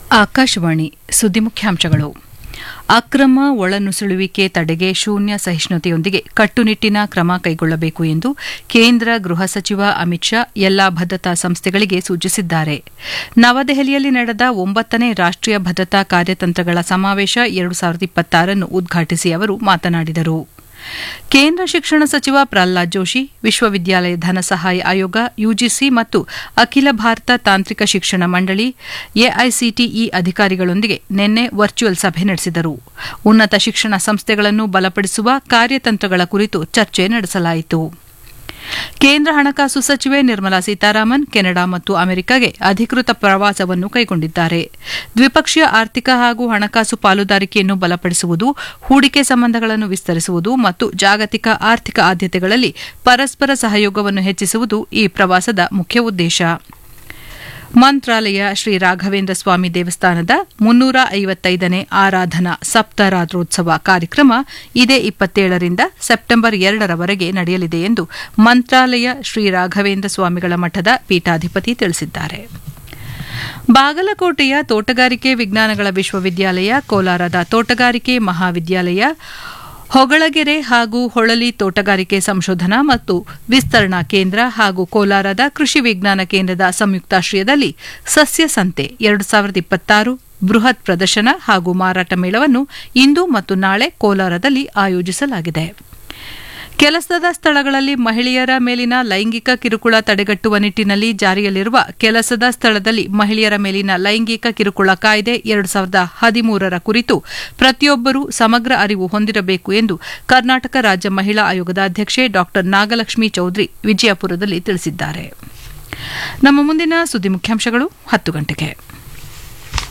ಆಕಾಶವಾಣಿ ಸುದ್ದಿ ಮುಖ್ಯಾಂಶಗಳು ಅಕ್ರಮ ಒಳನುಸುಳುವಿಕೆ ತಡೆಗೆ ಶೂನ್ಯ ಸಹಿಷ್ಣುತೆಯೊಂದಿಗೆ ಕಟ್ಟುನಿಟ್ಟಿನ ಕ್ರಮ ಕೈಗೊಳ್ಳಬೇಕು ಎಂದು ಕೇಂದ್ರ ಗೃಹ ಸಚಿವ ಅಮಿತ್ ಶಾ ಎಲ್ಲಾ ಭದ್ರತಾ ಸಂಸ್ಥೆಗಳಿಗೆ ಸೂಚಿಸಿದ್ದಾರೆ ನವದೆಹಲಿಯಲ್ಲಿ ನಡೆದ ಒಂಬತ್ತನೇ ರಾಷ್ಟೀಯ ಭದ್ರತಾ ಕಾರ್ಯತಂತ್ರಗಳ ಸಮಾವೇಶ ಎರಡು ಸಾವಿರದ ಇಪ್ಪತ್ತಾರನ್ನು ಉದ್ಘಾಟಿಸಿ ಅವರು ಮಾತನಾಡಿದರು ಕೇಂದ್ರ ಶಿಕ್ಷಣ ಸಚಿವ ಪ್ರಹ್ಲಾದ್ ಜೋಶಿ ವಿಶ್ವವಿದ್ಯಾಲಯ ಧನ ಸಹಾಯ ಆಯೋಗ ಯುಜಿಸಿ ಮತ್ತು ಅಖಿಲ ಭಾರತ ತಾಂತ್ರಿಕ ಶಿಕ್ಷಣ ಮಂಡಳಿ ಎಐಸಿಟಿಇ ಅಧಿಕಾರಿಗಳೊಂದಿಗೆ ನಿನ್ನೆ ವರ್ಚುವಲ್ ಸಭೆ ನಡೆಸಿದರು ಉನ್ನತ ಶಿಕ್ಷಣ ಸಂಸ್ಥೆಗಳನ್ನು ಬಲಪಡಿಸುವ ಕಾರ್ಯತಂತ್ರಗಳ ಕುರಿತು ಚರ್ಚೆ ನಡೆಸಲಾಯಿತು ಕೇಂದ್ರ ಹಣಕಾಸು ಸಚಿವೆ ನಿರ್ಮಲಾ ಸೀತಾರಾಮನ್ ಕೆನಡಾ ಮತ್ತು ಅಮೆರಿಕಗೆ ಅಧಿಕೃತ ಪ್ರವಾಸವನ್ನು ಕೈಗೊಂಡಿದ್ದಾರೆ ದ್ವಿಪಕ್ಷೀಯ ಆರ್ಥಿಕ ಹಾಗೂ ಹಣಕಾಸು ಪಾಲುದಾರಿಕೆಯನ್ನು ಬಲಪಡಿಸುವುದು ಹೂಡಿಕೆ ಸಂಬಂಧಗಳನ್ನು ವಿಸ್ತರಿಸುವುದು ಮತ್ತು ಜಾಗತಿಕ ಆರ್ಥಿಕ ಆದ್ಯತೆಗಳಲ್ಲಿ ಪರಸ್ಪರ ಸಹಯೋಗವನ್ನು ಹೆಚ್ಚಿಸುವುದು ಈ ಪ್ರವಾಸದ ಮುಖ್ಯ ಉದ್ದೇಶ ಮಂತ್ರಾಲಯ ಶ್ರೀ ರಾಘವೇಂದ್ರ ಸ್ವಾಮಿ ದೇವಸ್ಥಾನದ ಮುನ್ನೂರ ಐವತ್ತೈದನೇ ಆರಾಧನಾ ಸಪ್ತರಾತ್ರೋತ್ಸವ ಕಾರ್ಯಕ್ರಮ ಇದೇ ಇಪ್ಪತ್ತೇಳರಿಂದ ಸೆಪ್ಟೆಂಬರ್ ಎರಡರವರೆಗೆ ನಡೆಯಲಿದೆ ಎಂದು ಮಂತ್ರಾಲಯ ಶ್ರೀ ರಾಘವೇಂದ್ರ ಸ್ವಾಮಿಗಳ ಮಠದ ಪೀಠಾಧಿಪತಿ ತಿಳಿಸಿದ್ದಾರೆ ಬಾಗಲಕೋಟೆಯ ತೋಟಗಾರಿಕೆ ವಿಜ್ಞಾನಗಳ ವಿಶ್ವವಿದ್ಯಾಲಯ ಕೋಲಾರದ ತೋಟಗಾರಿಕೆ ಮಹಾವಿದ್ಯಾಲಯ ಹೊಗಳಗೆರೆ ಹಾಗೂ ಹೊಳಲಿ ತೋಟಗಾರಿಕೆ ಸಂಶೋಧನಾ ಮತ್ತು ವಿಸ್ತರಣಾ ಕೇಂದ್ರ ಹಾಗೂ ಕೋಲಾರದ ಕೃಷಿ ವಿಜ್ಞಾನ ಕೇಂದ್ರದ ಸಂಯುಕ್ತಾಶ್ರಯದಲ್ಲಿ ಸಸ್ಯ ಸಂತೆ ಎರಡು ಸಾವಿರದ ಇಪ್ಪತ್ತಾರು ಬೃಹತ್ ಪ್ರದರ್ಶನ ಹಾಗೂ ಮಾರಾಟ ಮೇಳವನ್ನು ಇಂದು ಮತ್ತು ನಾಳೆ ಕೋಲಾರದಲ್ಲಿ ಆಯೋಜಿಸಲಾಗಿದೆ ಕೆಲಸದ ಸ್ಥಳಗಳಲ್ಲಿ ಮಹಿಳೆಯರ ಮೇಲಿನ ಲೈಂಗಿಕ ಕಿರುಕುಳ ತಡೆಗಟ್ಟುವ ನಿಟ್ಟಿನಲ್ಲಿ ಜಾರಿಯಲ್ಲಿರುವ ಕೆಲಸದ ಸ್ಥಳದಲ್ಲಿ ಮಹಿಳೆಯರ ಮೇಲಿನ ಲೈಂಗಿಕ ಕಿರುಕುಳ ಕಾಯ್ದೆ ಎರಡು ಸಾವಿರದ ಹದಿಮೂರರ ಕುರಿತು ಪ್ರತಿಯೊಬ್ಬರೂ ಸಮಗ್ರ ಅರಿವು ಹೊಂದಿರಬೇಕು ಎಂದು ಕರ್ನಾಟಕ ರಾಜ್ಯ ಮಹಿಳಾ ಆಯೋಗದ ಅಧ್ಯಕ್ಷೆ ಡಾ ನಾಗಲಕ್ಷ್ಮಿ ಚೌಧರಿ ವಿಜಯಪುರದಲ್ಲಿ ತಿಳಿಸಿದ್ದಾರೆ ನಮ್ಮ ಮುಂದಿನ ಸುದ್ದಿ ಮುಖ್ಯಾಂಶಗಳು ಹತ್ತು ಗಂಟೆಗೆ